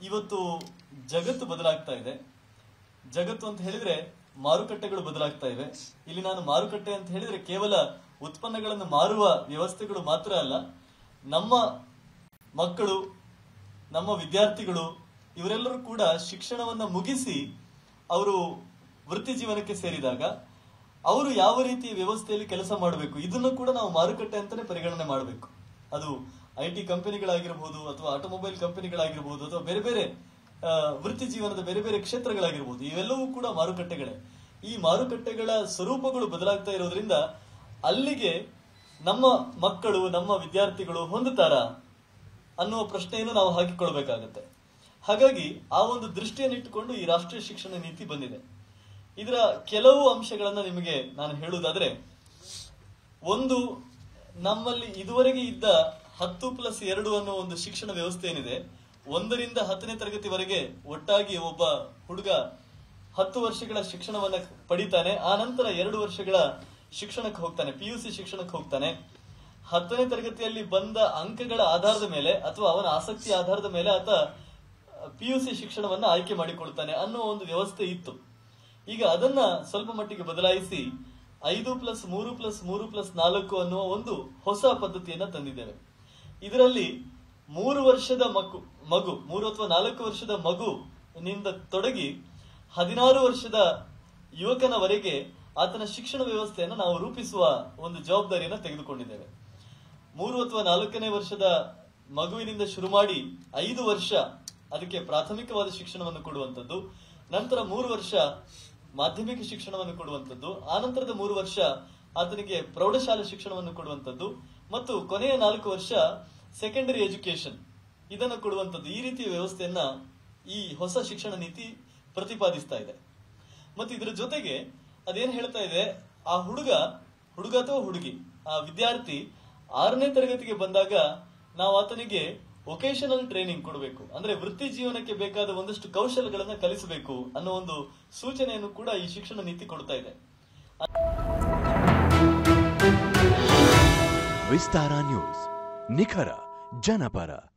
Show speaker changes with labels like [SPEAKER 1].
[SPEAKER 1] ಇವತ್ತು ಜಗತ್ತು ಬದಲಾಗ್ತಾ ಇದೆ ಜಗತ್ತು ಅಂತ ಹೇಳಿದ್ರೆ ಮಾರುಕಟ್ಟೆಗಳು ಬದಲಾಗ್ತಾ ಇವೆ ಇಲ್ಲಿ ನಾನು ಮಾರುಕಟ್ಟೆ ಅಂತ ಹೇಳಿದ್ರೆ ಕೇವಲ ಉತ್ಪನ್ನಗಳನ್ನು ಮಾರುವ ವ್ಯವಸ್ಥೆಗಳು ಮಾತ್ರ ಅಲ್ಲ ನಮ್ಮ ಮಕ್ಕಳು ನಮ್ಮ ವಿದ್ಯಾರ್ಥಿಗಳು ಇವರೆಲ್ಲರೂ ಕೂಡ ಶಿಕ್ಷಣವನ್ನ ಮುಗಿಸಿ ಅವರು ವೃತ್ತಿ ಜೀವನಕ್ಕೆ ಸೇರಿದಾಗ ಅವರು ಯಾವ ರೀತಿಯ ವ್ಯವಸ್ಥೆಯಲ್ಲಿ ಕೆಲಸ ಮಾಡಬೇಕು ಇದನ್ನು ಕೂಡ ನಾವು ಮಾರುಕಟ್ಟೆ ಅಂತಾನೆ ಪರಿಗಣನೆ ಮಾಡಬೇಕು ಅದು ಐ ಟಿ ಕಂಪನಿಗಳಾಗಿರ್ಬೋದು ಅಥವಾ ಆಟೋಮೊಬೈಲ್ ಕಂಪನಿಗಳಾಗಿರ್ಬೋದು ಅಥವಾ ಬೇರೆ ಬೇರೆ ಆ, ವೃತ್ತಿ ಜೀವನದ ಬೇರೆ ಬೇರೆ ಕ್ಷೇತ್ರಗಳಾಗಿರ್ಬೋದು ಇವೆಲ್ಲವೂ ಕೂಡ ಮಾರುಕಟ್ಟೆಗಳೇ ಈ ಮಾರುಕಟ್ಟೆಗಳ ಸ್ವರೂಪಗಳು ಬದಲಾಗ್ತಾ ಇರೋದ್ರಿಂದ ಅಲ್ಲಿಗೆ ನಮ್ಮ ಮಕ್ಕಳು ನಮ್ಮ ವಿದ್ಯಾರ್ಥಿಗಳು ಹೊಂದುತ್ತಾರಾ ಅನ್ನುವ ಪ್ರಶ್ನೆಯನ್ನು ನಾವು ಹಾಕಿಕೊಳ್ಬೇಕಾಗತ್ತೆ ಹಾಗಾಗಿ ಆ ಒಂದು ದೃಷ್ಟಿಯನ್ನು ಇಟ್ಟುಕೊಂಡು ಈ ರಾಷ್ಟ್ರೀಯ ಶಿಕ್ಷಣ ನೀತಿ ಬಂದಿದೆ ಇದರ ಕೆಲವು ಅಂಶಗಳನ್ನ ನಿಮಗೆ ನಾನು ಹೇಳುವುದಾದ್ರೆ ಒಂದು ನಮ್ಮಲ್ಲಿ ಇದುವರೆಗೆ ಇದ್ದ ಹತ್ತು ಪ್ಲಸ್ ಎರಡು ಅನ್ನೋ ಒಂದು ಶಿಕ್ಷಣ ವ್ಯವಸ್ಥೆ ಏನಿದೆ ಒಂದರಿಂದ ಹತ್ತನೇ ತರಗತಿವರೆಗೆ ಒಟ್ಟಾಗಿ ಒಬ್ಬ ಹುಡುಗ ಹತ್ತು ವರ್ಷಗಳ ಶಿಕ್ಷಣವನ್ನ ಪಡಿತಾನೆ ಆ ನಂತರ ಎರಡು ವರ್ಷಗಳ ಶಿಕ್ಷಣಕ್ಕೆ ಹೋಗ್ತಾನೆ ಪಿ ಯು ಸಿ ಶಿಕ್ಷಣಕ್ಕೆ ಹೋಗ್ತಾನೆ ಹತ್ತನೇ ತರಗತಿಯಲ್ಲಿ ಬಂದ ಅಂಕಗಳ ಆಧಾರದ ಮೇಲೆ ಅಥವಾ ಅವನ ಆಸಕ್ತಿಯ ಆಧಾರದ ಮೇಲೆ ಆತ ಪಿ ಯು ಸಿ ಶಿಕ್ಷಣವನ್ನ ಆಯ್ಕೆ ಮಾಡಿಕೊಳ್ತಾನೆ ಅನ್ನೋ ಒಂದು ವ್ಯವಸ್ಥೆ ಇತ್ತು ಈಗ ಅದನ್ನ ಸ್ವಲ್ಪ ಮಟ್ಟಿಗೆ ಬದಲಾಯಿಸಿ ಐದು ಪ್ಲಸ್ ಮೂರು ಪ್ಲಸ್ ಮೂರು ಪ್ಲಸ್ ನಾಲ್ಕು ಅನ್ನುವ ಒಂದು ಹೊಸ ಪದ್ಧತಿಯನ್ನ ತಂದಿದ್ದೇವೆ ಇದರಲ್ಲಿ ಮೂರು ವರ್ಷದ ಮಗು ಮಗು ಮೂರು ಅಥವಾ ನಾಲ್ಕು ವರ್ಷದ ಮಗು ನಿಂದ ತೊಡಗಿ ಹದಿನಾರು ವರ್ಷದ ಯುವಕನವರೆಗೆ ಆತನ ಶಿಕ್ಷಣ ವ್ಯವಸ್ಥೆಯನ್ನು ನಾವು ರೂಪಿಸುವ ಒಂದು ಜವಾಬ್ದಾರಿಯನ್ನ ತೆಗೆದುಕೊಂಡಿದ್ದೇವೆ ಮೂರು ಅಥವಾ ನಾಲ್ಕನೇ ವರ್ಷದ ಮಗುವಿನಿಂದ ಶುರು ಮಾಡಿ ಐದು ವರ್ಷ ಅದಕ್ಕೆ ಪ್ರಾಥಮಿಕವಾದ ಶಿಕ್ಷಣವನ್ನು ಕೊಡುವಂಥದ್ದು ನಂತರ ಮೂರು ವರ್ಷ ಮಾಧ್ಯಮಿಕ ಶಿಕ್ಷಣವನ್ನು ಕೊಡುವಂಥದ್ದು ಆನಂತರದ ಮೂರು ವರ್ಷ ಆತನಿಗೆ ಪ್ರೌಢಶಾಲೆ ಶಿಕ್ಷಣವನ್ನು ಕೊಡುವಂಥದ್ದು ಮತ್ತು ಕೊನೆಯ ನಾಲ್ಕು ವರ್ಷ ಸೆಕೆಂಡರಿ ಎಜುಕೇಶನ್ ಇದನ್ನು ಕೊಡುವಂಥದ್ದು ಈ ರೀತಿಯ ವ್ಯವಸ್ಥೆಯನ್ನ ಈ ಹೊಸ ಶಿಕ್ಷಣ ನೀತಿ ಪ್ರತಿಪಾದಿಸ್ತಾ ಇದೆ ಮತ್ತು ಇದರ ಜೊತೆಗೆ ಅದೇನ್ ಹೇಳ್ತಾ ಇದೆ ಆ ಹುಡುಗ ಹುಡುಗ ಅಥವಾ ಹುಡುಗಿ ಆ ವಿದ್ಯಾರ್ಥಿ ಆರನೇ ತರಗತಿಗೆ ಬಂದಾಗ ನಾವು ಆತನಿಗೆ ವೊಕೇಶನಲ್ ಟ್ರೈನಿಂಗ್ ಕೊಡಬೇಕು ಅಂದ್ರೆ ವೃತ್ತಿ ಜೀವನಕ್ಕೆ ಬೇಕಾದ ಒಂದಷ್ಟು ಕೌಶಲ್ಯಗಳನ್ನ ಕಲಿಸಬೇಕು ಅನ್ನೋ ಒಂದು ಸೂಚನೆಯನ್ನು ಕೂಡ ಈ ಶಿಕ್ಷಣ ನೀತಿ ಕೊಡ್ತಾ ಇದೆ
[SPEAKER 2] ವಿಸ್ತಾರ ನ್ಯೂಸ್ ನಿಖರ ಜನಪರ